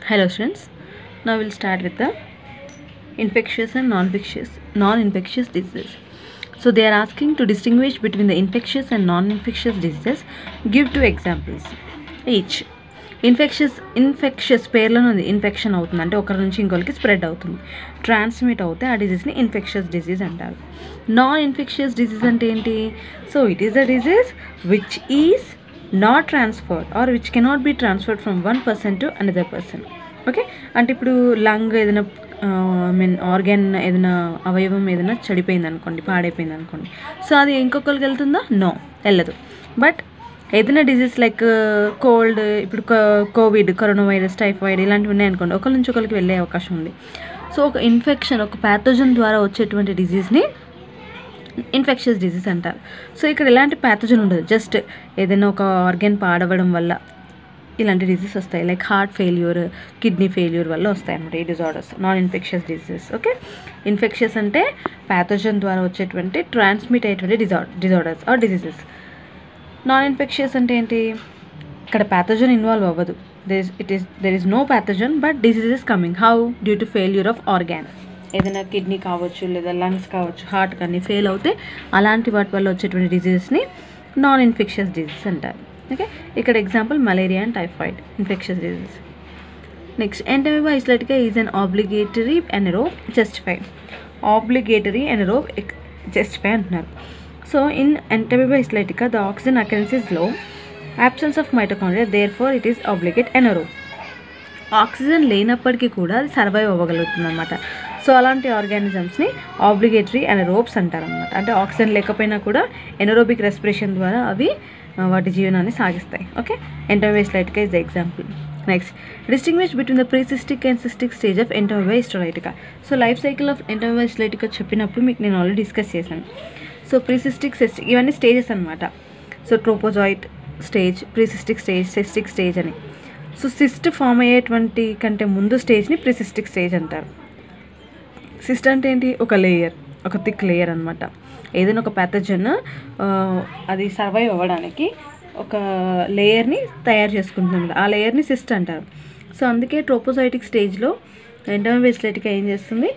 Hello students. Now we'll start with the infectious and non-infectious non-infectious diseases. So they are asking to distinguish between the infectious and non-infectious diseases. Give two examples each. Infectious infectious పేర్లోనే ఉంది infection అవుతుంది అంటే ఒకరి నుంచి ఇంకొకరికి spread అవుతుంది transmit అవుతే ఆ డిజీజ్ని ఇన్ఫెక్షస్ డిజీజ్ అంటారు నాన్ ఇన్ఫెక్షియస్ డిజీజ్ అంటే ఏంటి so it is the disease which is not transferred or which cannot be transferred from one person to another person okay అంటే ఇప్పుడు లంగ్ ఏదైనా ఐ మీన్ ఆర్గాన్ ఏదైనా అవయవం ఏదైనా చెడిపోయింది అనుకోండి పాడైపోయింది అనుకోండి సో అది ఇంకొకరికి వెళ్తుందా నో వెళ్ళదు బట్ ఏదైనా డిజీజ్ లైక్ కోల్డ్ ఇప్పుడు కోవిడ్ కరోనా వైరస్ టైఫాయిడ్ ఇలాంటివి ఉన్నాయనుకోండి ఒకరి నుంచి ఒకరికి వెళ్ళే అవకాశం ఉంది సో ఒక ఇన్ఫెక్షన్ ఒక ప్యాథోజన్ ద్వారా వచ్చేటువంటి డిజీజ్ని ఇన్ఫెక్షియస్ డిజీజ్ అంటారు సో ఇక్కడ ఎలాంటి ప్యాథోజన్ ఉండదు జస్ట్ ఏదైనా ఒక ఆర్గాన్ పాడవడం వల్ల ఇలాంటి డిజీజ్ వస్తాయి like heart failure kidney failure వల్ల వస్తాయి అన్నమాట ఈ disorders non infectious diseases okay infectious అంటే ప్యాథోజన్ ద్వారా వచ్చేటువంటి ట్రాన్స్మిట్ అయ్యేటువంటి disor disorders or diseases non infectious అంటే ఏంటి ఇక్కడ ప్యాథోజన్ ఇన్వాల్వ్ అవ్వదు there it is there is no pathogen but disease is coming how due to failure of organ ఏదైనా kidney కావచ్చు లేదా లంగ్స్ కావచ్చు హార్ట్ కానీ ఫెయిల్ అవుతే అలాంటి వాటి వల్ల వచ్చేటువంటి డిజీజెస్ని నాన్ ఇన్ఫెక్షియస్ డిజీజ్ అంటారు ఓకే ఇక్కడ example malaria and typhoid infectious disease next Entamoeba histolytica is an obligatory anaerobe justify obligatory anaerobe justify అంటున్నారు so in Entamoeba histolytica the oxygen occurrence is low absence of mitochondria therefore it is obligate anaerobe ఆక్సిజన్ లేనప్పటికీ కూడా అది survive అవ్వగలుగుతుంది అనమాట so అలాంటి ఆర్గానిజమ్స్ని obligatory ఎనరోబ్స్ అంటారు అనమాట అంటే ఆక్సిజన్ లేకపోయినా కూడా ఎనరోబిక్ రెస్పిరేషన్ ద్వారా అవి ఆ, వాటి జీవనాన్ని సాగిస్తాయి okay Entamoeba histolytica is the example next distinguish between the precystic and cystic stage of Entamoeba histolytica so life cycle of Entamoeba histolytica చెప్పినప్పుడు మీకు నేను ఆల్రెడీ డిస్కస్ చేశాను సో ప్రీసిస్టిక్ సిస్టిక్ ఇవన్నీ స్టేజెస్ అనమాట so trophozoite stage precystic stage cystic stage అని so cyst form అయ్యేటువంటి కంటే ముందు స్టేజ్ని ప్రీసిస్టిక్ స్టేజ్ అంటారు సిస్ట్ అంటే ఏంటి ఒక లేయర్ ఒక థిక్ లేయర్ అనమాట ఏదైనా ఒక ప్యాథజన్ అది సర్వైవ్ అవ్వడానికి ఒక లేయర్ని తయారు చేసుకుంటుంది ఆ లేయర్ని సిస్ట్ అంటారు సో అందుకే ట్రోపోసైటిక్ స్టేజ్లో ఎంటోమేస్లైటిక్ ఏం చేస్తుంది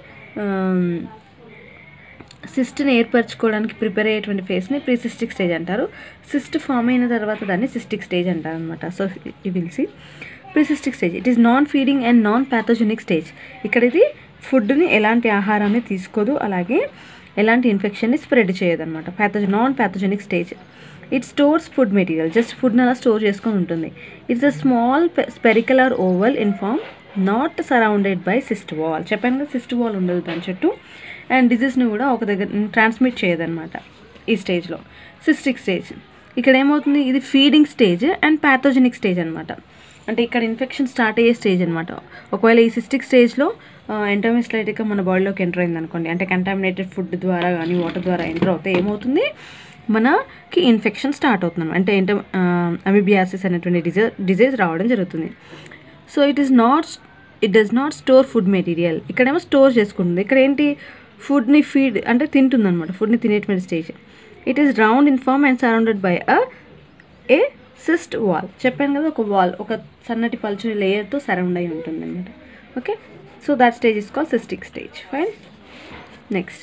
సిస్ట్ని ఏర్పరచుకోవడానికి ప్రిపేర్ అయ్యేటువంటి ఫేస్ని ప్రీసిస్టిక్ స్టేజ్ అంటారు సిస్ట్ ఫామ్ అయిన తర్వాత దాన్ని సిస్టిక్ స్టేజ్ అంటారు అనమాట so we will see precystic stage it is non feeding and non pathogenic stage ఇక్కడ ఇది ఫుడ్ని ఎలాంటి ఆహారాన్ని తీసుకోదు అలాగే ఎలాంటి ఇన్ఫెక్షన్ని స్ప్రెడ్ చేయదు అనమాట pathog non pathogenic stage it stores food material just ఫుడ్ని అలా స్టోర్ చేసుకొని ఉంటుంది it's a small spherical or oval in form not surrounded by cyst wall చెప్పాను కదా సిస్ట్ వాల్ ఉండదు దాని చుట్టూ అండ్ డిజీజ్ని కూడా ఒక దగ్గర ట్రాన్స్మిట్ చేయదన్నమాట ఈ స్టేజ్లో సిస్టిక్ స్టేజ్ ఇక్కడ ఏమవుతుంది ఇది feeding stage and pathogenic stage అనమాట అంటే ఇక్కడ ఇన్ఫెక్షన్ స్టార్ట్ అయ్యే స్టేజ్ అనమాట ఒకవేళ ఈ సిస్టిక్ స్టేజ్లో ఎంటోమిస్లైటిక్గా మన బాడీలోకి ఎంటర్ అయింది అనుకోండి అంటే కంటామినేటెడ్ ఫుడ్ ద్వారా కానీ వాటర్ ద్వారా ఎంటర్ అవుతే ఏమవుతుంది మనకి ఇన్ఫెక్షన్ స్టార్ట్ అవుతుంది అంటే ఏంటో అమిబియాసిస్ అనేటువంటి డిజీజ్ డిజీజ్ రావడం జరుగుతుంది so it is not it does not store food material ఇక్కడేమో స్టోర్ చేసుకుంటుంది ఇక్కడ ఏంటి ఫుడ్ని ఫీడ్ అంటే తింటుంది అనమాట ఫుడ్ని తినేటువంటి stage it is round in form and surrounded by a a cyst wall చెప్పాను కదా ఒక వాల్ ఒక సన్నటి పల్చని లేయర్తో సరౌండ్ అయి ఉంటుంది అనమాట okay so that stage is call cystic stage fine next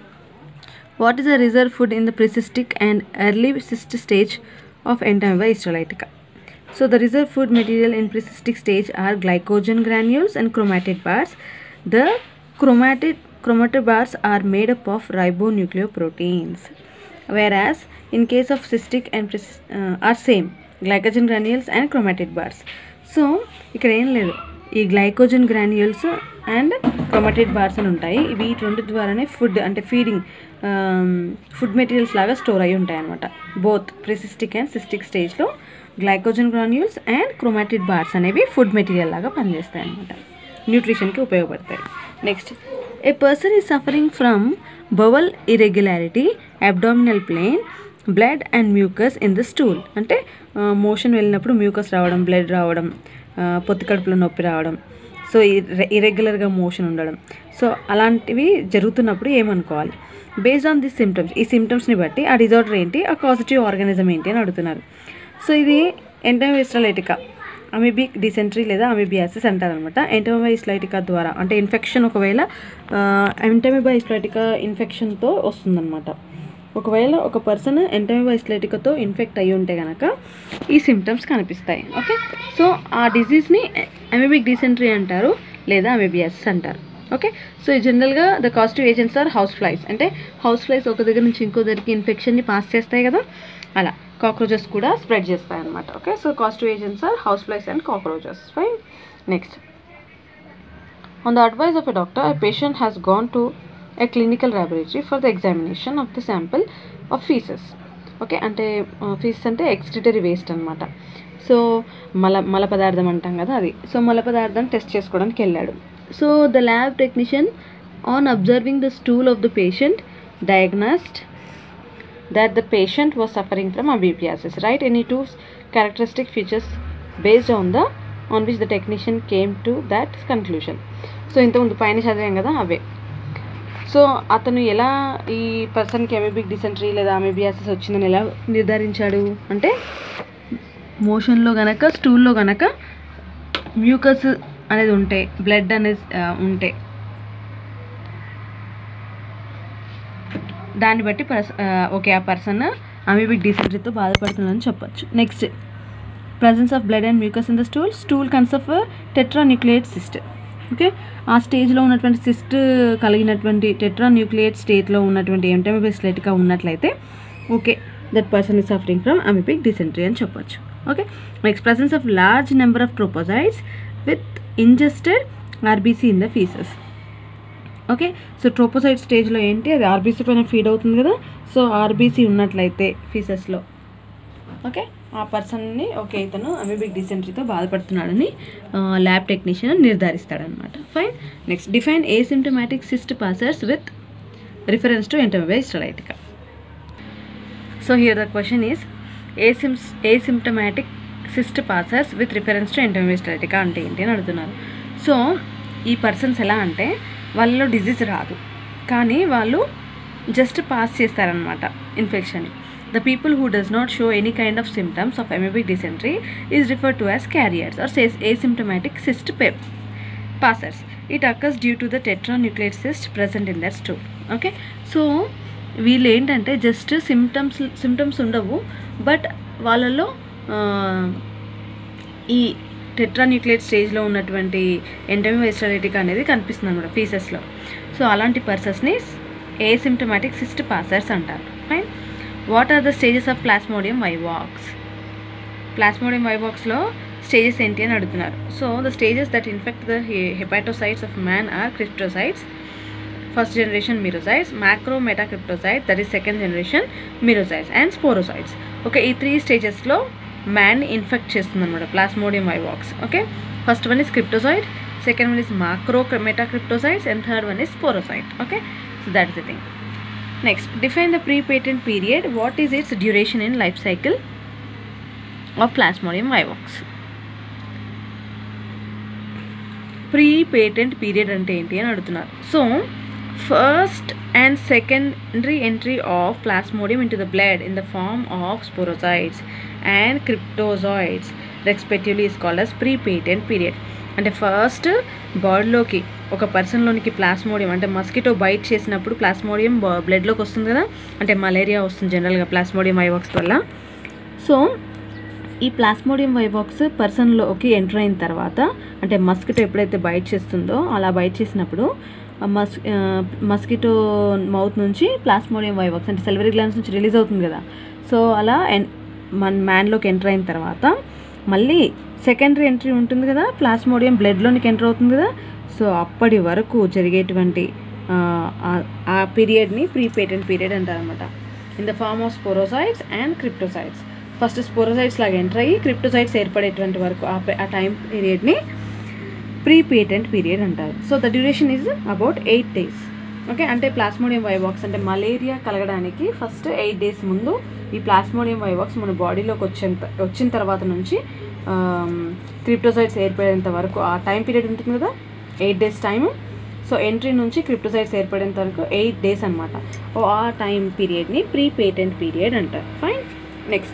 what is the reserve food in the precystic and early cyst stage of Entamoeba histolytica So the reserve food material in precystic stage are glycogen granules and chromatid bars. The chromatid chromatid bars are made up of ribonucleoproteins. Whereas in case of cystic and precis- uh, are same glycogen granules and chromatid bars. So ఇక్కడ ఏం లేదు ఈ glycogen granules and chromatid bars అని ఉంటాయి ఇవి ఈ రెండు ద్వారానే ఫుడ్ అంటే ఫీడింగ్ ఫుడ్ మెటీరియల్స్ లాగా స్టోర్ అయి ఉంటాయి అనమాట బోత్ ప్రిసిస్టిక్ అండ్ సిస్టిక్ స్టేజ్లో glycogen granules and chromatid bars అనేవి ఫుడ్ మెటీరియల్ లాగా పనిచేస్తాయి అనమాట న్యూట్రిషన్కి ఉపయోగపడతాయి next a person is suffering from bowel irregularity abdominal plane blood and mucus in the stool అంటే మోషన్ వెళ్ళినప్పుడు మ్యూకస్ రావడం బ్లడ్ రావడం ఆ, పొత్తి కడుపులో నొప్పి రావడం సో ఇరెగ్యులర్గా మోషన్ ఉండడం సో అలాంటివి జరుగుతున్నప్పుడు ఏమనుకోవాలి బేస్డ్ ఆన్ దిస్ సిమ్టమ్స్ ఈ సిమ్టమ్స్ని బట్టి ఆ డిజార్డర్ ఏంటి ఆ కాజిటివ్ ఆర్గానిజం ఏంటి అని అడుగుతున్నారు సో ఇది ఎంటోమిస్ట్రలైటికా అమీబిక్ డిసెంట్రీ లేదా అమీబియాసిస్ అంటారనమాట ఎంటమీబా ఇస్లైటికా ద్వారా అంటే ఇన్ఫెక్షన్ ఒకవేళ ఎంటమీబా ఇస్లైటికా ఇన్ఫెక్షన్తో వస్తుందన్నమాట ఒకవేళ ఒక పర్సన్ ఎంటమీబా ఇస్లైటికాతో ఇన్ఫెక్ట్ అయ్యి ఉంటే కనుక ఈ సిమ్టమ్స్ కనిపిస్తాయి ఓకే సో ఆ డిసీజ్ని అమీబిక్ డిసెంట్రీ అంటారు లేదా అమీబియాసిస్ అంటారు ఓకే సో జనరల్గా the causative agents are house flies అంటే హౌస్ ఫ్లైస్ ఒక దగ్గర నుంచి ఇంకో దగ్గరికి ఇన్ఫెక్షన్ని పాస్ చేస్తాయి కదా అలా కాక్రోచెస్ కూడా స్ప్రెడ్ చేస్తాయి అనమాట okay so causative agents are house flies and cockroaches fine next On the advice of a doctor, a patient has gone to a clinical laboratory for the examination of the sample of feces. Okay అంటే feces అంటే excretory waste అనమాట so మల మల పదార్థం అంటాం కదా అది so మల పదార్థం టెస్ట్ చేసుకోవడానికి వెళ్ళాడు so the lab technician on observing the stool of the patient diagnosed that the patient was suffering from amoebiasis right any two characteristic features based on the on which the technician came to that conclusion so ఇంతకుముందు పైన చదివాం కదా అవే so అతను ఎలా ఈ పర్సన్కి అమేబిక్ dysentery లేదా అమేబియాసిస్ వచ్చిందని ఎలా నిర్ధారించాడు అంటే మోషన్లో గనక స్టూల్లో గనక మ్యూకస్ అనేది ఉంటే బ్లడ్ అనేది ఆ, ఉంటే దాన్ని బట్టి పర్స ఓకే ఆ పర్సన్ అమీబిక్ డిసెంట్రీతో బాధపడుతుందని చెప్పొచ్చు next presence of blood and mucus in the stool stool cons of tetranucleate cyst okay ఆ స్టేజ్లో ఉన్నటువంటి సిస్ట్ కలిగినటువంటి టెట్రాన్యూక్లియేట్ స్టేట్లో ఉన్నటువంటి ఎంటమిబిస్లెట్గా ఉన్నట్లయితే okay that person is suffering from amoebic dysentery అని చెప్పొచ్చు okay next presence of large number of trophozoites with ingested RBC in the feces okay so trophozoite స్టేజ్లో ఏంటి అది ఆర్బీసీ పైన ఫీడ్ అవుతుంది కదా సో ఆర్బీసీ ఉన్నట్లయితే ఫీసెస్లో ఓకే ఆ పర్సన్ని ఓకే ఇతను అమీబిక్ డిసెంట్రీతో బాధపడుతున్నాడని ల్యాబ్ టెక్నీషియన్ నిర్ధారిస్తాడనమాట fine next define asymptomatic cyst passers with reference to Entamoeba histolytica so here the question is asymps asymptomatic cyst passers with reference to Entamoeba histolytica అంటే ఏంటి అని అడుగుతున్నారు సో ఈ పర్సన్స్ ఎలా అంటే వాళ్ళలో డిజీజ్ రాదు కానీ వాళ్ళు జస్ట్ పాస్ చేస్తారనమాట infection the people who does not show any kind of symptoms of amoebic dysentery is refer to as carriers or says asymptomatic cyst pep passers. It occurs due to the tetranucleate cyst present in their stool. Okay so వీళ్ళు ఏంటంటే just symptoms symptoms ఉండవు but వాళ్ళలో ఆ, ఈ టెట్రాన్యూక్లియేట్ స్టేజ్లో ఉన్నటువంటి ఎంటమివైస్టలిటిక్ అనేది కనిపిస్తుంది అనమాట ఫీసెస్లో సో అలాంటి పర్సన్స్ని ఏసిమ్టమాటిక్ సిస్ట్ పాసర్స్ అంటారు fine what are the stages of Plasmodium vivax ప్లాస్మోడియం వైబాక్స్లో స్టేజెస్ ఏంటి అని అడుగుతున్నారు so the stages that infect the hepatocytes of man are cryptozoites first generation merozoites macro metacryptozoite that is second generation merozoites and sporozoites okay ఈ three స్టేజెస్లో man infect చేస్తుంది అనమాట Plasmodium vivax okay first one is cryptozoite second one is macro metacryptozoites and third one is స్పోరోసైట్ okay so that is the thing next define the prepatent period what is its duration in life cycle of Plasmodium vivax prepatent period అంటే ఏంటి అని అడుగుతున్నారు so first and secondary entry of Plasmodium into the blood in the form of sporozoites and cryptozoites respectively is called as prepatent period అంటే first బాడీలోకి ఒక పర్సన్లోనికి Plasmodium అంటే mosquito bite చేసినప్పుడు ప్లాస్మోడియం బ్లడ్లోకి వస్తుంది కదా అంటే మలేరియా వస్తుంది జనరల్గా ప్లాస్మోడియం ఐవాక్స్ వల్ల సో ఈ ప్లాస్మోడియం వైవాక్స్ పర్సన్లోకి ఎంటర్ అయిన తర్వాత అంటే మస్కిటో ఎప్పుడైతే బైట్ చేస్తుందో అలా బైట్ చేసినప్పుడు ఆ మస్ ఆ, మస్కిటో మౌత్ నుంచి ప్లాస్మోడియం వైవాక్స్ అంటే సెల్వరీ గ్లాన్స్ నుంచి రిలీజ్ అవుతుంది కదా సో అలా ఎన్ మన మ్యాన్లోకి ఎంటర్ అయిన తర్వాత మళ్ళీ సెకండరీ ఎంట్రీ ఉంటుంది కదా ప్లాస్మోడియం బ్లడ్లోనికి ఎంటర్ అవుతుంది కదా సో అప్పటి వరకు జరిగేటువంటి ఆ, ఆ- ఆ పీరియడ్ని ప్రీ పేటెంట్ పీరియడ్ అంటారనమాట in the form of sporozoites and cryptozoites first sporozoites లాగా ఎంటర్ అయ్యి క్రిప్టోసైడ్స్ ఏర్పడేటువంటి వరకు ఆ పే- ఆ టైం పీరియడ్ని ప్రీ పేటెంట్ పీరియడ్ అంటారు so the duration is about eight days okay అంటే ప్లాస్మోడియం వైవాక్స్ అంటే మలేరియా కలగడానికి ఫస్ట్ ఎయిట్ డేస్ ముందు ఈ ప్లాస్మోడియం వైవాక్స్ మన బాడీలోకి వచ్చేంత వచ్చిన తర్వాత నుంచి క్రిప్టోసైడ్స్ ఏర్పడేంత వరకు ఆ టైం పీరియడ్ ఉంటుంది కదా eight days time so entry నుంచి క్రిప్టోసైడ్స్ ఏర్పడేంత వరకు ఎయిట్ డేస్ అనమాట ఆ టైం పీరియడ్ని ప్రీ పేటెంట్ పీరియడ్ అంటారు fine next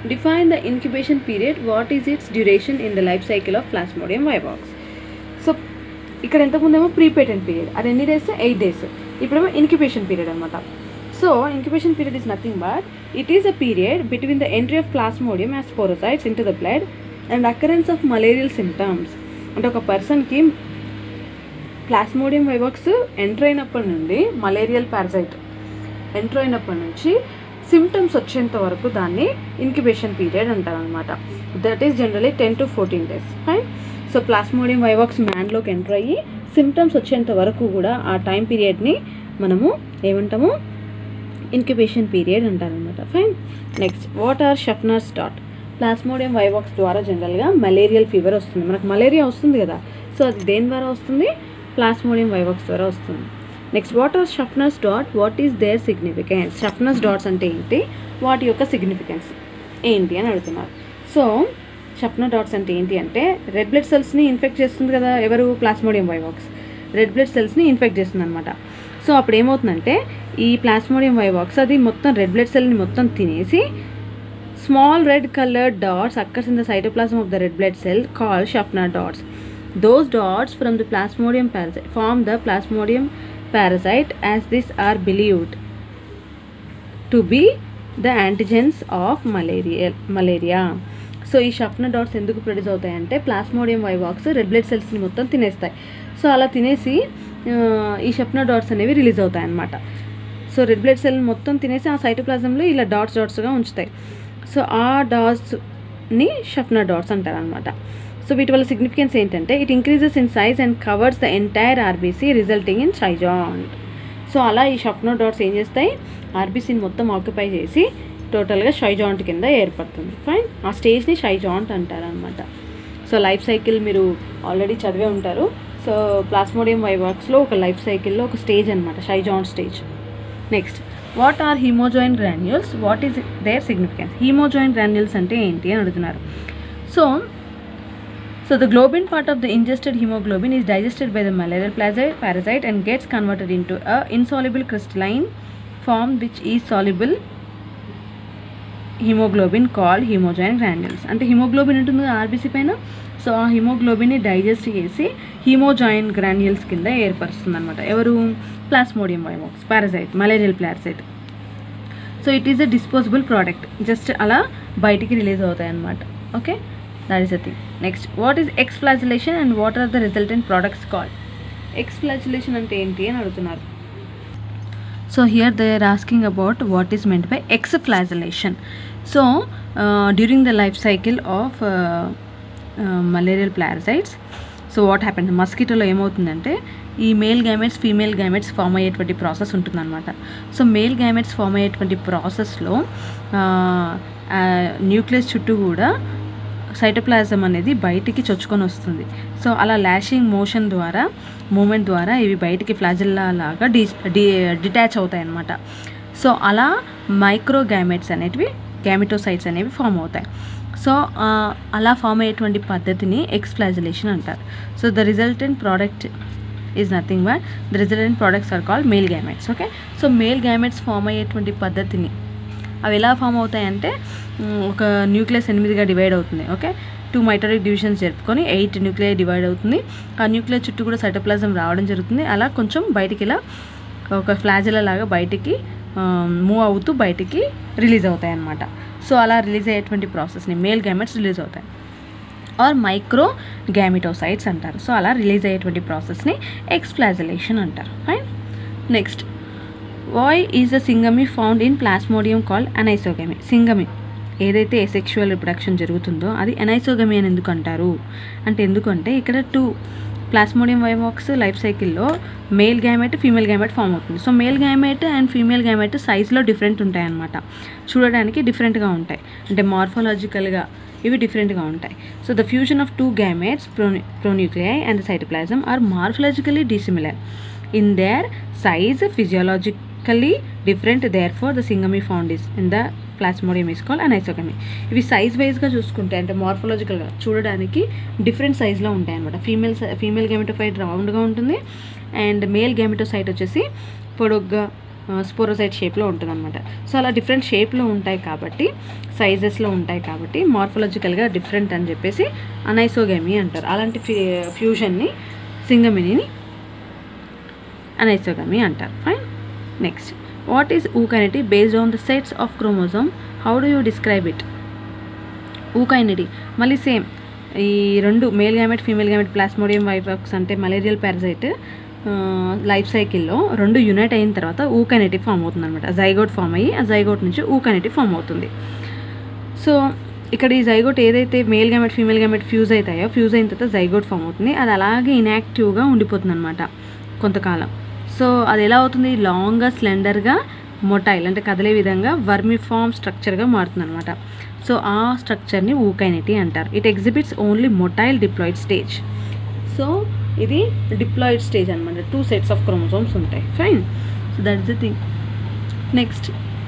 define the incubation period what is its duration in the life cycle of Plasmodium vivax so ఇక్కడ ఎంతకుముందేమో ప్రీ పేటెంట్ పీరియడ్ అది ఎన్ని డేస్ ఎయిట్ డేస్ ఇప్పుడేమో ఇన్క్యుబేషన్ పీరియడ్ అనమాట so incubation period is nothing but it is a period between the entry of plasmodium as sporozoites into the blood and occurrence of malarial symptoms అంటే ఒక పర్సన్కి plasmodium vivax enter అయినప్పటి నుండి malarial parasite enter అయినప్పటి నుంచి symptoms వచ్చేంత వరకు దాన్ని ఇన్క్యుబేషన్ పీరియడ్ అంటారనమాట that is generally ten to fourteen days fine so Plasmodium vivax మ్యాన్లోకి ఎంటర్ అయ్యి సిమ్టమ్స్ వచ్చేంత వరకు కూడా ఆ టైం పీరియడ్ని మనము ఏమంటాము ఇన్క్యుబేషన్ పీరియడ్ అంటారనమాట fine next what are Schuffner's dot Plasmodium vivax ద్వారా జనరల్గా మలేరియల్ ఫీవర్ వస్తుంది మనకు మలేరియా వస్తుంది కదా సో అది దేని ద్వారా వస్తుంది ప్లాస్మోడియం వైవాక్స్ ద్వారా వస్తుంది next what are Schuffner's dot what is there significance Schuffner's dots అంటే ఏంటి వాటి యొక్క సిగ్నిఫికెన్స్ ఏంటి అని అడుగుతున్నారు సో షఫ్నర్ డాట్స్ అంటే ఏంటి అంటే రెడ్ బ్లడ్ సెల్స్ని ఇన్ఫెక్ట్ చేస్తుంది కదా ఎవరు ప్లాస్మోడియం వైవాక్స్ రెడ్ బ్లడ్ సెల్స్ని ఇన్ఫెక్ట్ చేస్తుంది అనమాట సో అప్పుడు ఏమవుతుందంటే ఈ ప్లాస్మోడియం వైవాక్స్ అది మొత్తం రెడ్ బ్లడ్ సెల్ని మొత్తం తినేసి small red coloured dots occurs in the cytoplasm of the red blood cell call Schuffner dots those dots from the plasmodium parasite form the plasmodium parasite as these are believed to be the antigens of malaria malaria so ఈ Schuffner dots ఎందుకు produce అవుతాయంటే Plasmodium vivax red blood సెల్స్ని మొత్తం తినేస్తాయి so అలా తినేసి ఆ, ఈ షఫ్నర్ డాట్స్ అనేవి రిలీజ్ అవుతాయి అన్నమాట సో రెడ్ బ్లడ్ సెల్ మొత్తం తినేసి ఆ సైటోప్లాజంలో ఇలా డాట్స్ డాట్స్గా ఉంచుతాయి సో ఆ డాట్స్ని షఫ్నర్ డాట్స్ అంటారు అనమాట సో వీటి వల్ల సిగ్నిఫికెన్స్ ఏంటంటే it increases in size and covers the entire RBC resulting in schizont so అలా ఈ షఫ్నర్ డాట్స్ ఏం చేస్తాయి ఆర్బీసీని మొత్తం ఆక్యుపై చేసి టోటల్గా షైజాంట్ కింద ఏర్పడుతుంది ఫైన్ ఆ స్టేజ్ని షైజాంట్ అంటారు అనమాట సో లైఫ్ సైకిల్ మీరు ఆల్రెడీ చదివే ఉంటారు సో ప్లాస్మోడియం వైవాక్స్లో ఒక లైఫ్ సైకిల్లో ఒక స్టేజ్ అనమాట schizont stage next what are haemozoin granules what is there significance haemozoin granules అంటే ఏంటి అని అడుగుతున్నారు so So the globin part of the ingested hemoglobin is digested by the malarial parasite, parasite and gets converted into a insoluble crystalline form which is soluble haemoglobin called haemozoin granules అంటే haemoglobin ఉంటుంది కదా RBC పైన so ఆ హిమోగ్లోబిన్ని digest చేసి హిమోజాయిన్ granules కింద ఏర్పరుస్తుంది అనమాట ఎవరు Plasmodium vivax parasite malarial parasite so it is a disposable product just అలా బయటికి రిలీజ్ అవుతాయి అన్నమాట okay that is a thing next what is exflagellation and what are the resultant products called exflagellation అంటే ఏంటి అని అడుగుతున్నారు so here they are asking about what is meant by exflagellation so during the life cycle of malarial parasites so what happen మస్కిటోలో ఏమవుతుందంటే ఈ male gametes female gametes form అయ్యేటువంటి process ఉంటుందన్నమాట so male gametes form అయ్యేటువంటి ప్రాసెస్లో nucleus చుట్టూ కూడా cytoplasm అనేది బయటికి చొచ్చుకొని వస్తుంది సో అలా లాషింగ్ మోషన్ ద్వారా మూమెంట్ ద్వారా ఇవి బయటికి ఫ్లాజిల్లా లాగా డి డి డిటాచ్ అవుతాయి అన్నమాట సో అలా మైక్రో గ్యామెట్స్ అనేటివి గ్యామిటోసైట్స్ అనేవి ఫామ్ అవుతాయి సో ఆ, అలా ఫామ్ అయ్యేటువంటి పద్ధతిని ఎక్స్ఫ్లాజిలేషన్ అంటారు so the resultant product is nothing but the resultant products are called male gametes okay so male gametes form అయ్యేటువంటి పద్ధతిని అవి ఎలా ఫామ్ అవుతాయంటే మ్, ఒక న్యూక్లియస్ ఎనిమిదిగా డివైడ్ అవుతుంది ఓకే టూ మైటరిక్ డివిజన్స్ జరుపుకొని ఎయిట్ న్యూక్లియర్ డివైడ్ అవుతుంది ఆ న్యూక్లియర్ చుట్టూ కూడా సైటోప్లాజం రావడం జరుగుతుంది అలా కొంచెం బయటికి ఇలా ఒక ఫ్లాజల లాగా బయటికి మూవ్ అవుతూ బయటికి రిలీజ్ అవుతాయి అన్నమాట సో అలా రిలీజ్ అయ్యేటువంటి ప్రాసెస్ని మేల్ గ్యామెట్స్ రిలీజ్ అవుతాయి ఆర్ మైక్రో గ్యామిటోసైట్స్ అంటారు సో అలా రిలీజ్ అయ్యేటువంటి ప్రాసెస్ని ఎక్స్ఫ్లాజలేషన్ అంటారు fine next why is a syngamy found in Plasmodium call anisogamy syngamy ఏదైతే సెక్షువల్ రిప్రొడక్షన్ జరుగుతుందో అది ఎనైసోగమి అని ఎందుకు అంటారు అంటే ఎందుకంటే ఇక్కడ టూ ప్లాస్మోడియం వైవాక్స్ లైఫ్ సైకిల్లో male gamete female gamete form అవుతుంది so male gamete and female gamete సైజ్లో డిఫరెంట్ ఉంటాయి అన్నమాట చూడడానికి డిఫరెంట్గా ఉంటాయి అంటే మార్ఫాలజికల్గా ఇవి డిఫరెంట్గా ఉంటాయి so the fusion of two gametes pro pronuclei and the cytoplasm are morphologically dissimilar in their size physiologically different therefore the syngamy found is in the Plasmodium is call anisogamy ఇవి size వైజ్గా చూసుకుంటే అంటే మార్ఫలాజికల్గా చూడడానికి different సైజ్లో ఉంటాయి అనమాట female female గెమిటోఫైట్ రౌండ్గా ఉంటుంది అండ్ మేల్ గెమిటోసైట్ వచ్చేసి పొడుగ్గా స్పోరోసైట్ షేప్లో ఉంటుంది అనమాట సో అలా డిఫరెంట్ షేప్లో ఉంటాయి కాబట్టి సైజెస్లో ఉంటాయి కాబట్టి మార్ఫలాజికల్గా డిఫరెంట్ అని చెప్పేసి అనైసోగమి అంటారు అలాంటి ఫ్యూజన్ని సింగమిని అనైసోగమి అంటారు fine next what is ookinete based on the sets of chromosome how do you describe it ookinete మళ్ళీ సేమ్ ఈ రెండు male gamete female gamete Plasmodium vivax అంటే మలేరియల్ పారసైట్ లైఫ్ సైకిల్లో రెండు యునైట్ అయిన తర్వాత ఊకైనటీ ఫామ్ అవుతుంది అనమాట జైగోట్ ఫామ్ అయ్యి ఆ జైగోట్ నుంచి ఊకైనటీ ఫామ్ అవుతుంది సో ఇక్కడ ఈ జైగోట్ ఏదైతే male gamete female gamete fuse అవుతాయో ఫ్యూజ్ అయిన తర్వాత జైగోట్ ఫామ్ అవుతుంది అది అలాగే ఇన్యాక్టివ్గా ఉండిపోతుంది అనమాట కొంతకాలం సో అది ఎలా అవుతుంది లాంగ్గా స్లెండర్గా మొటైల్ అంటే కదిలే విధంగా వర్మిఫామ్ స్ట్రక్చర్గా మారుతుంది అనమాట సో ఆ స్ట్రక్చర్ని ఊకైనటీ అంటారు it exhibits only motile diploid stage so ఇది డిప్లాయిడ్ స్టేజ్ అనమాట టూ సెట్స్ ఆఫ్ క్రోమోసోమ్స్ ఉంటాయి fine so that is the thing next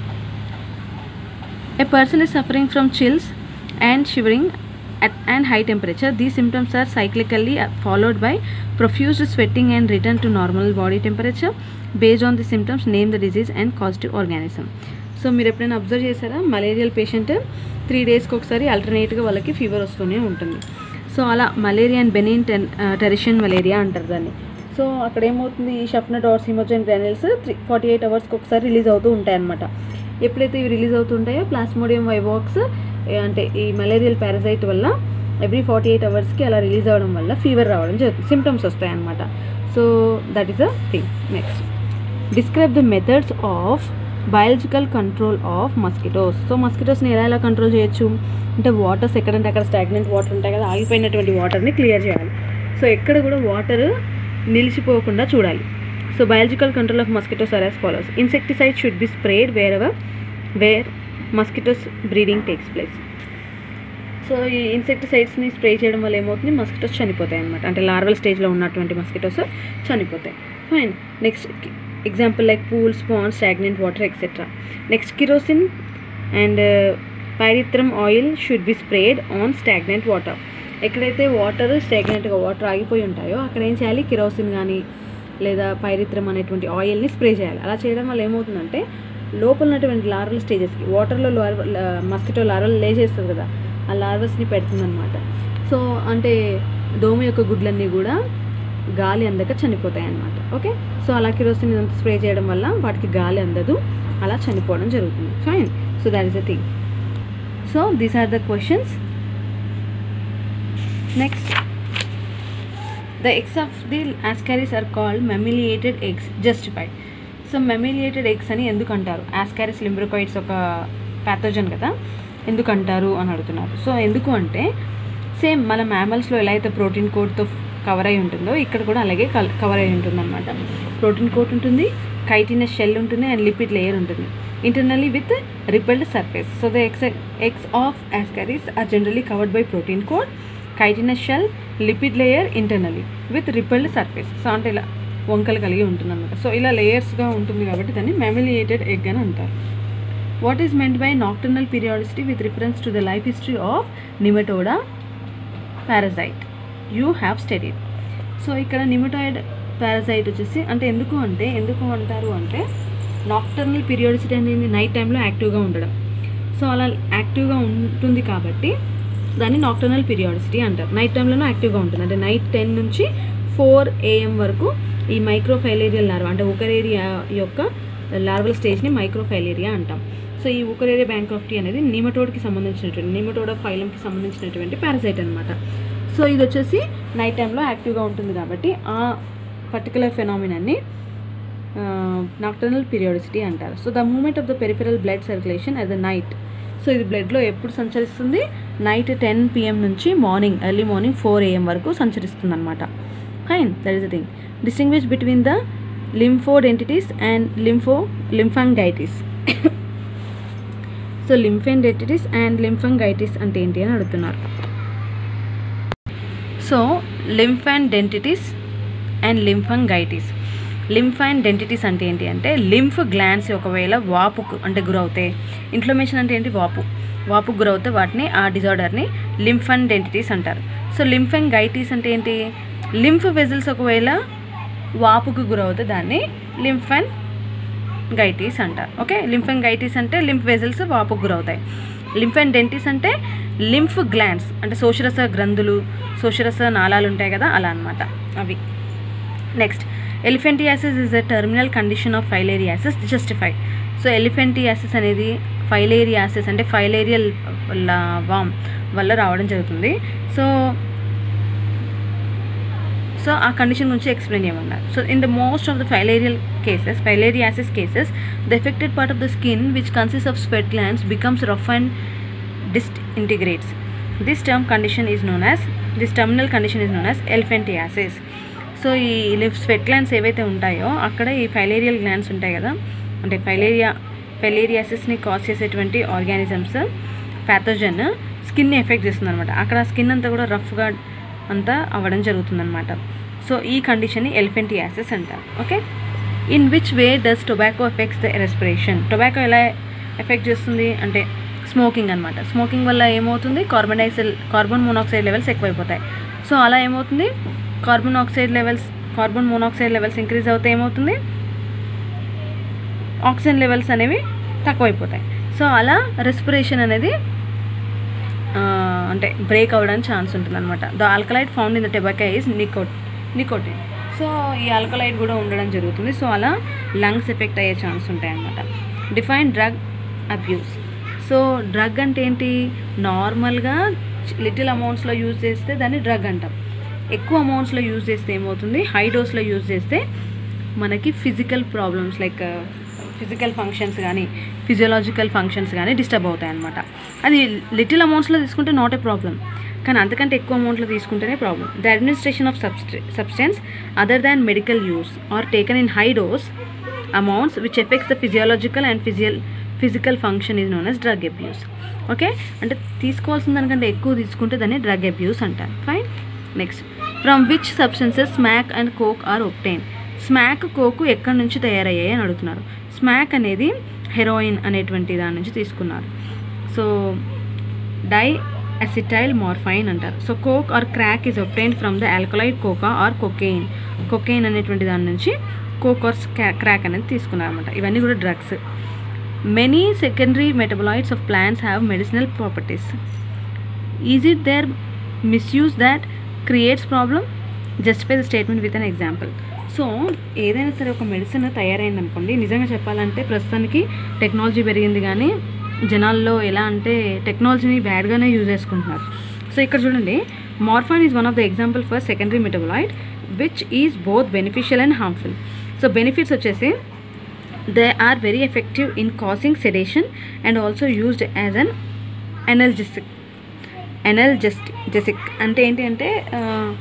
A person is suffering from chills and shivering at and high temperature. These symptoms are cyclically uh, followed by profuse sweating and return to normal body temperature. Based on the symptoms, name the disease and causative organism. So మీరు ఎప్పుడైనా observe చేశారా malarial patient three డేస్కి ఒకసారి అల్టర్నేట్గా వాళ్ళకి fever వస్తూనే ఉంటుంది so అలా malaria and benign tertian malaria అంటారు దాన్ని సో అక్కడ ఏమవుతుంది ఈ Schuffner dots haemozoin granules three forty eight అవర్స్కి ఒకసారి రిలీజ్ అవుతూ ఉంటాయి అనమాట ఎప్పుడైతే ఇవి రిలీజ్ అవుతుంటాయో ప్లాస్మోడియం వైవాక్స్ అంటే ఈ మలేరియల్ పారసైట్ వల్ల ఎవ్రీ ఫార్టీ ఎయిట్ అవర్స్కి అలా రిలీజ్ అవ్వడం వల్ల ఫీవర్ రావడం జరుగుతుంది సిమ్టమ్స్ వస్తాయి అనమాట so that is a thing next describe the methods of biological control of mosquitoes so మస్కిటోస్ని ఎలా ఎలా కంట్రోల్ చేయొచ్చు అంటే వాటర్స్ ఎక్కడంటే అక్కడ స్టాగ్నెంట్ వాటర్ ఉంటాయి కదా ఆగిపోయినటువంటి వాటర్ని క్లియర్ చేయాలి సో ఎక్కడ కూడా వాటర్ నిలిచిపోకుండా చూడాలి so biological control of mosquitoes are as follows insecticide should be sprayed wherever where mosquitoes breeding takes place so ఈ ఇన్సెక్టిసైడ్స్ని స్ప్రే చేయడం వల్ల ఏమవుతుంది మస్కిటోస్ చనిపోతాయి అనమాట అంటే లార్వల్ స్టేజ్లో ఉన్నటువంటి మస్కిటోస్ చనిపోతాయి fine next example like pools pond stagnant water etcetera next kerosene and pyrethrum oil should be sprayed on stagnant water ఎక్కడైతే వాటర్ స్టాగ్నెంట్గా వాటర్ ఆగిపోయి ఉంటాయో అక్కడ ఏం చేయాలి కిరోసిన్ కానీ లేదా పైరిత్రం అనేటువంటి ఆయిల్ని స్ప్రే చేయాలి అలా చేయడం వల్ల ఏమవుతుందంటే లోపల ఉన్నటువంటి లార్వల్ స్టేజెస్కి వాటర్లో లార్వల్ మస్కిటో లార్వల్ లేచేస్తుంది కదా ఆ లార్వల్స్ని పెడుతుందన్నమాట సో అంటే దోమ యొక్క గుడ్లన్నీ కూడా గాలి అందక చనిపోతాయి అన్నమాట ఓకే సో అలా కిరోసిన్ ఇదంతా స్ప్రే చేయడం వల్ల వాటికి గాలి అందదు అలా చనిపోవడం జరుగుతుంది fine so that is the thing so these are the questions next the eggs of the Ascaris are called mammillated eggs justified so mammillated eggs అని ఎందుకు అంటారు ఆస్కారిస్ లింబ్రికాయిడ్స్ ఒక ప్యాథోజన్ కదా ఎందుకు అంటారు అని అడుగుతున్నారు సో ఎందుకు అంటే సేమ్ మన మ్యామల్స్లో ఎలా అయితే ప్రోటీన్ కోడ్తో కవర్ అయి ఉంటుందో ఇక్కడ కూడా అలాగే కవర్ అయి ఉంటుంది అనమాట ప్రోటీన్ కోట్ ఉంటుంది కైటినస్ షెల్ ఉంటుంది అండ్ లిపిడ్ లేయర్ ఉంటుంది internally with rippled surface so the ex eggs of Ascaris are generally covered by protein coat chitinous shell lipid layer internally with rippled surface so అంటే ఇలా వంకలు కలిగి ఉంటుంది అనమాట so ఇలా లేయర్స్గా ఉంటుంది కాబట్టి దాన్ని మెమిలియేటెడ్ ఎగ్ అని అంటారు what is meant by nocturnal periodicity with reference to the life history of nematode parasite you have studied so ఇక్కడ నిమిటాయిడ్ పారజైట్ వచ్చేసి అంటే ఎందుకు అంటే ఎందుకు అంటారు అంటే నాక్టర్నల్ పీరియాడిసిటీ అనేది నైట్ టైంలో యాక్టివ్గా ఉండడం సో అలా యాక్టివ్గా ఉంటుంది కాబట్టి దాన్ని నాక్టర్నల్ పీరియాడిసిటీ అంటారు నైట్ టైంలోనే యాక్టివ్గా ఉంటుంది అంటే నైట్ టెన్ నుంచి ఫోర్ ఏఎం వరకు ఈ మైక్రోఫైలేరియల్ లార్వా అంటే ఒకరేరియా యొక్క లార్వల్ స్టేజ్ని మైక్రోఫైలేరియా అంటాం సో ఈ ఉకరేరియా బ్యాంక్ ఆఫ్ టీ అనేది నిమటోడ్కి సంబంధించినటువంటి నిమటోడా ఫైలంకి సంబంధించినటువంటి పారసైట్ అనమాట సో ఇది వచ్చేసి నైట్ టైంలో యాక్టివ్గా ఉంటుంది కాబట్టి ఆ పర్టికులర్ ఫెనామినాన్ని నాక్టర్నల్ పీరియాడిసిటీ అంటారు so the movement of the peripheral blood circulation at the night so ఇది బ్లడ్లో ఎప్పుడు సంచరిస్తుంది నైట్ టెన్ పిఎం నుంచి morning early morning four AM వరకు సంచరిస్తుంది అనమాట fine that is the thing distinguish between the lymphadenitis and lympho lymphangitis so lymphadenitis and lymphangitis అంటే ఏంటి అని అడుగుతున్నారు so lymphadenitis and lymphangitis lymph and adenitis అంటే ఏంటి అంటే లింఫ్ గ్లాండ్స్ ఒకవేళ వాపుకు అంటే గురవుతాయి ఇన్ఫ్లమేషన్ అంటే ఏంటి వాపు వాపుకు గురవుతే వాటిని ఆ డిజార్డర్ని లింఫ్ అండ్ డెంటిటీస్ అంటారు సో లింఫ్ అండ్ గైటీస్ అంటే ఏంటి లింఫ్ వెజిల్స్ ఒకవేళ వాపుకు గురవుతే దాన్ని లింఫ్ అండ్ గైటీస్ అంటారు ఓకే లింఫెంగైటిస్ అంటే లింఫ్ వెజల్స్ వాపుకు గురవుతాయి లింఫెండెంటిస్ అంటే లింఫ్ గ్లాండ్స్ అంటే శోషరస గ్రంథులు శోషరస నాళాలు ఉంటాయి కదా అలా అనమాట అవి next elephantiasis is a terminal condition of filariasis justified so elephantiasis అనేది ఫైలేరియాసిస్ అంటే ఫైలేరియల్ వామ్ వల్ల రావడం జరుగుతుంది సో సో ఆ కండిషన్ గురించి ఎక్స్ప్లెయిన్ చేయమన్నారు so in the most of the filarial cases filariasis cases the affected part of the skin which consist of sweat glands becomes rough and disintegrates. This term condition is known as this terminal condition is known as elephantiasis. So ఈ లిఫ్ sweat glands ఏవైతే ఉంటాయో అక్కడ ఈ filarial glands ఉంటాయి కదా అంటే filaria ఫైలేరియాసిస్ని కాజ్ చేసేటువంటి ఆర్గానిజమ్స్ ప్యాథోజన్ స్కిన్ని ఎఫెక్ట్ చేస్తుంది అనమాట అక్కడ స్కిన్ అంతా కూడా రఫ్గా అంతా అవ్వడం జరుగుతుందన్నమాట సో ఈ కండిషన్ని ఎలిఫెంటియాసిస్ అంటారు okay in which way does tobacco affects the respiration tobacco ఎలా ఎఫెక్ట్ చేస్తుంది అంటే స్మోకింగ్ అనమాట స్మోకింగ్ వల్ల ఏమవుతుంది carbon dioxide carbon monoxide levels ఎక్కువైపోతాయి సో అలా ఏమవుతుంది carbon oxide levels carbon monoxide levels increase అవుతే ఏమవుతుంది ఆక్సిజన్ లెవెల్స్ అనేవి తక్కువైపోతాయి సో అలా రెస్పిరేషన్ అనేది ఆ, అంటే బ్రేక్ అవ్వడానికి ఛాన్స్ ఉంటుంది అనమాట the alkaloid found in the tobacco is nicot nicotine so ఈ ఆల్కలైట్ కూడా ఉండడం జరుగుతుంది సో అలా లంగ్స్ ఎఫెక్ట్ అయ్యే ఛాన్స్ ఉంటాయి అన్నమాట define drug abuse so drug అంటే ఏంటి నార్మల్గా లిటిల్ అమౌంట్స్లో యూజ్ చేస్తే దాన్ని డ్రగ్ అంటాం ఎక్కువ అమౌంట్స్లో యూజ్ చేస్తే ఏమవుతుంది హై డోస్లో యూజ్ చేస్తే మనకి physical problems like physical functions కానీ ఫిజియోలాజికల్ ఫంక్షన్స్ కానీ డిస్టర్బ్ అవుతాయి అనమాట అది లిటిల్ అమౌంట్స్లో తీసుకుంటే నాట్ ఏ ప్రాబ్లం కానీ అంతకంటే ఎక్కువ అమౌంట్లో తీసుకుంటేనే problem the administration of subst substance other than medical use or taken in high dose amounts which affects the physiological and physical physical function is known as drug abuse okay అంటే తీసుకోవాల్సిన దానికంటే ఎక్కువ తీసుకుంటే దాన్ని డ్రగ్ అబ్యూస్ అంటారు fine next from which substances smack and coke are obtained smack coke ఎక్కడి నుంచి తయారయ్యాయి అని అడుగుతున్నారు స్మాక్ అనేది హెరోయిన్ అనేటువంటి దాని నుంచి తీసుకున్నారు సో డై అసిటైల్ మార్ఫైన్ అంటారు so coke or crack is obtained from the alkaloid coca or cocaine cocaine అనేటువంటి దాని నుంచి కోక్ ఆర్ క్రాక్ అనేది తీసుకున్నారు అనమాట ఇవన్నీ కూడా drugs many secondary metabolites of plants have medicinal properties is it their misuse that creates problem justify the statement with an example so ఏదైనా సరే ఒక మెడిసిన్ తయారైంది అనుకోండి నిజంగా చెప్పాలంటే ప్రస్తుతానికి టెక్నాలజీ పెరిగింది కానీ జనాల్లో ఎలా అంటే టెక్నాలజీని బ్యాడ్గానే యూజ్ చేసుకుంటున్నారు సో ఇక్కడ చూడండి morphine is one of the example for secondary metabolite which is both beneficial and harmful so benefits వచ్చేసి they are very effective in causing sedation and also used as an analgesic analgesic అంటే ఏంటి అంటే ఆ,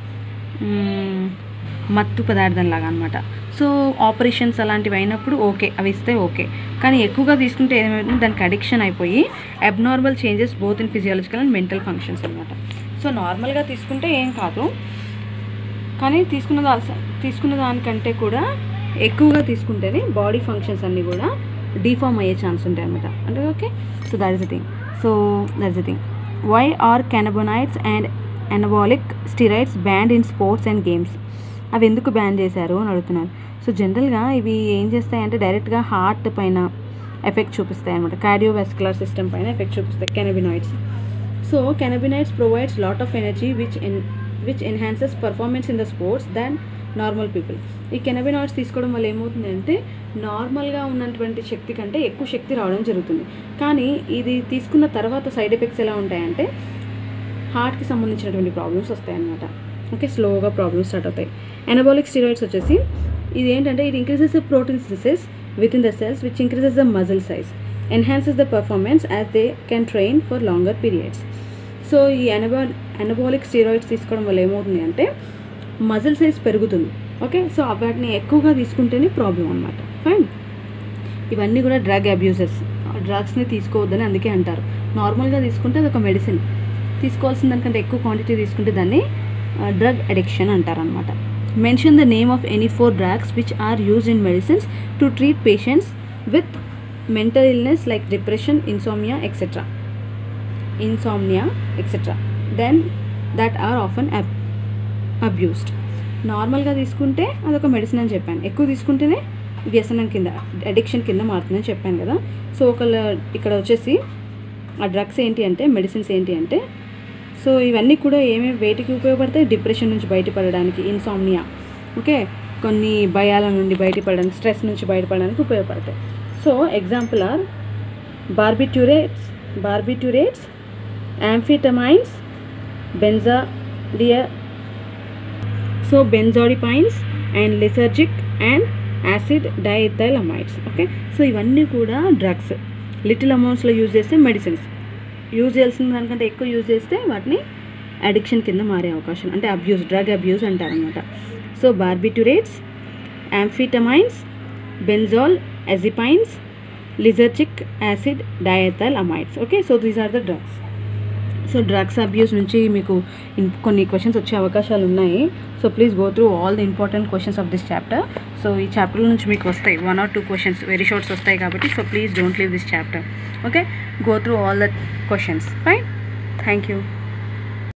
మ్, మత్తు పదార్థం లాగా అనమాట so operations అలాంటివి అయినప్పుడు ఓకే అవి ఇస్తే ఓకే కానీ ఎక్కువగా తీసుకుంటే ఏమైంది దానికి అడిక్షన్ అయిపోయి abnormal changes both in physiological and mental functions అనమాట సో నార్మల్గా తీసుకుంటే ఏం కాదు కానీ తీసుకున్న దా- తీసుకున్న దానికంటే కూడా ఎక్కువగా తీసుకుంటేనే బాడీ ఫంక్షన్స్ అన్నీ కూడా డిఫార్మ్ అయ్యే ఛాన్స్ ఉంటాయి అనమాట అంటే okay so that is the thing so that is the thing why are cannabinoids and anabolic steroids banned in sports and games అవి ఎందుకు బ్యాన్ చేశారు అని అడుగుతున్నారు సో జనరల్గా ఇవి ఏం చేస్తాయంటే డైరెక్ట్గా హార్ట్ పైన ఎఫెక్ట్ చూపిస్తాయి అనమాట కార్డియోవాస్కులర్ సిస్టమ్ పైన ఎఫెక్ట్ చూపిస్తాయి cannabinoids so cannabinoids provides lot of energy which in which enhances performance in the sports than normal people ఈ కెనబినాయిడ్స్ తీసుకోవడం వల్ల ఏమవుతుంది అంటే నార్మల్గా ఉన్నటువంటి శక్తి కంటే ఎక్కువ శక్తి రావడం జరుగుతుంది కానీ ఇది తీసుకున్న తర్వాత సైడ్ ఎఫెక్ట్స్ ఎలా ఉంటాయంటే హార్ట్కి సంబంధించినటువంటి ప్రాబ్లమ్స్ వస్తాయన్నమాట ఓకే స్లోగా ప్రాబ్లమ్స్ స్టార్ట్ అవుతాయి ఎనబాలిక్ స్టీరాయిడ్స్ వచ్చేసి ఇది ఏంటంటే ఇది increases the protein synthesis with in the cells which increases the muscle size enhances the performance as they can train for longer periods so ఈ అనబా అనబాలిక్ స్టీరాయిడ్స్ తీసుకోవడం వల్ల ఏమవుతుంది అంటే మజిల్ సైజ్ పెరుగుతుంది ఓకే సో వాటిని ఎక్కువగా తీసుకుంటేనే ప్రాబ్లం అనమాట ఫైన్ ఇవన్నీ కూడా డ్రగ్ అబ్యూసెస్ డ్రగ్స్ని తీసుకోవద్దని అందుకే అంటారు నార్మల్గా తీసుకుంటే అది ఒక మెడిసిన్ తీసుకోవాల్సిన దానికంటే ఎక్కువ క్వాంటిటీ తీసుకుంటే దాన్ని డ్రగ్ అడిక్షన్ అంటారనమాట mention the name of any four drugs which are used in medicines to treat patients with mental illness like depression insomnia etcetera insomnia etcetera then that are often abused నార్మల్గా తీసుకుంటే అదొక medicine అని చెప్పాను ఎక్కువ తీసుకుంటేనే వ్యసనం కింద అడిక్షన్ కింద మారుతుందని చెప్పాను కదా సో ఒకళ్ళ ఇక్కడ వచ్చేసి ఆ డ్రగ్స్ ఏంటి అంటే మెడిసిన్స్ ఏంటి అంటే సో ఇవన్నీ కూడా ఏమేమి వేటికి ఉపయోగపడతాయి డిప్రెషన్ నుంచి బయటపడడానికి ఇన్సామ్నియా ఓకే కొన్ని భయాల నుండి బయటపడడానికి స్ట్రెస్ నుంచి బయటపడడానికి ఉపయోగపడతాయి so example are barbiturates barbiturates amphetamines benzodia so benzodiazepines and lysergic and acid diethylamides okay so ఇవన్నీ కూడా డ్రగ్స్ లిటిల్ అమౌంట్స్లో యూజ్ చేస్తే మెడిసిన్స్ యూజ్ చేయాల్సిన దానికంటే ఎక్కువ యూజ్ చేస్తే వాటిని అడిక్షన్ కింద మారే అవకాశం అంటే అబ్యూస్ డ్రగ్ అబ్యూస్ అంటారనమాట so barbiturates amphetamines benzodiazepines lysergic acid diethyl amides okay so these are the drugs so drugs abuse నుంచి మీకు ఇన్ కొన్ని క్వశ్చన్స్ వచ్చే అవకాశాలు ఉన్నాయి so please go through all the important questions of this chapter so ఈ chapter నుంచి మీకు వస్తాయి one or two questions very shorts వస్తాయి కాబట్టి so please don't leave this chapter okay go through all the questions fine thank you